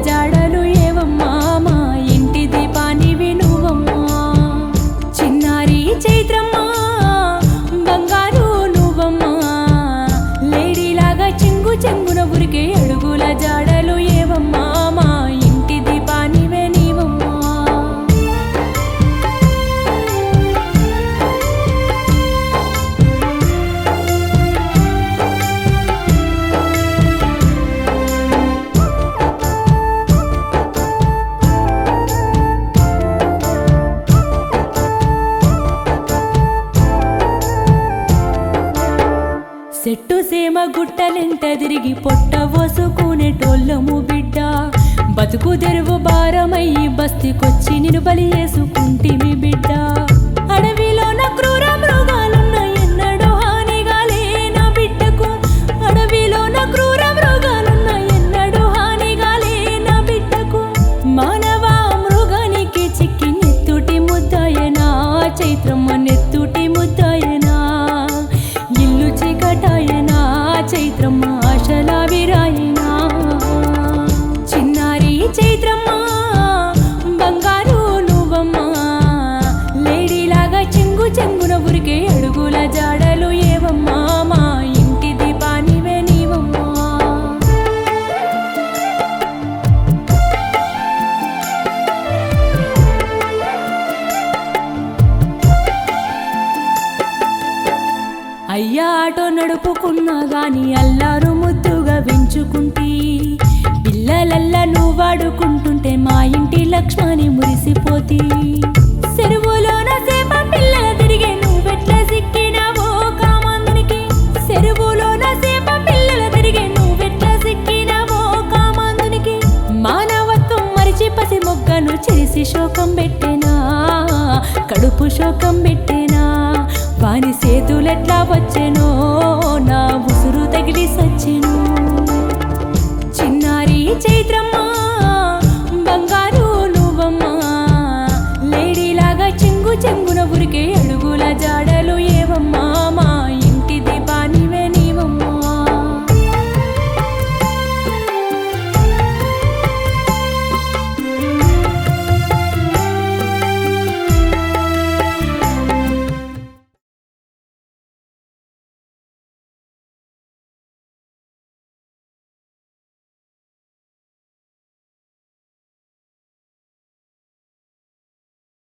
జాడలు ఏవమ్మా మా ఇంటి దీపానివి నువ్వమ్మా చిన్నారి చైత్రమ్మా బంగారు నువ్వమ్మా లేడీలాగా చెంగు చెంగున ఉరికే అడుగుల జాడలు ఏవమ్మా మా ఇంటి దీపానివే నీవమ్మా సెట్టు సేమ గుట్టలెంట తిరిగి పొట్ట పోసుకునేటోళ్ళము బిడ్డ బతుకు తెరువు భారమయ్యి బస్తికొచ్చి నిన్ను బలి చేసుకుంటిమి బిడ్డ అడవిలోన క్రూర మృగాలున్న ఎన్నడో హానిగా లేనా బిడ్డకు అడవిలోన క్రూర మృగాలున్న ఎన్నడో హానిగా లేనా బిడ్డకు మానవ మృగానికి చిక్కి నెత్తుటి ముద్దాయనా చైత్రమ్మ నెత్తుటి ముద్దాయనా ఇల్లు చీకటాయనా చైత్రమ్మ ఆశల విరాయనా చిన్నారి చైత్రమ్మ బంగారు నువ్వమ్మా లేడీలాగా చెంగు చెంగున ఉరికే అడుగుల జాడలు ఏవమ్మా మా ఇంటి దీపానివే నీవమ్మా అయ్యా ఆటో నడుపుకున్నా గాని అల్లారు ముద్దుగా పెంచుకుంటీ పిల్లలల్లా నువ్వు వాడుకుంటుంటే మా ఇంటి లక్ష్మణి మురిసిపోతి చెరువులోన సేప పిల్లల తిరిగే నువ్వెట్లా సిక్కినావో కామాందునికి చెరువులోన సేప పిల్లల తిరిగే నువ్వెట్లా సిక్కినావో కామాందునికి మానవత్వం మరిచి పసి మొగ్గను చేసి శోకం పెట్టేనా కడుపు శోకం పెట్టేనా వాని సేతులెట్లా వచ్చే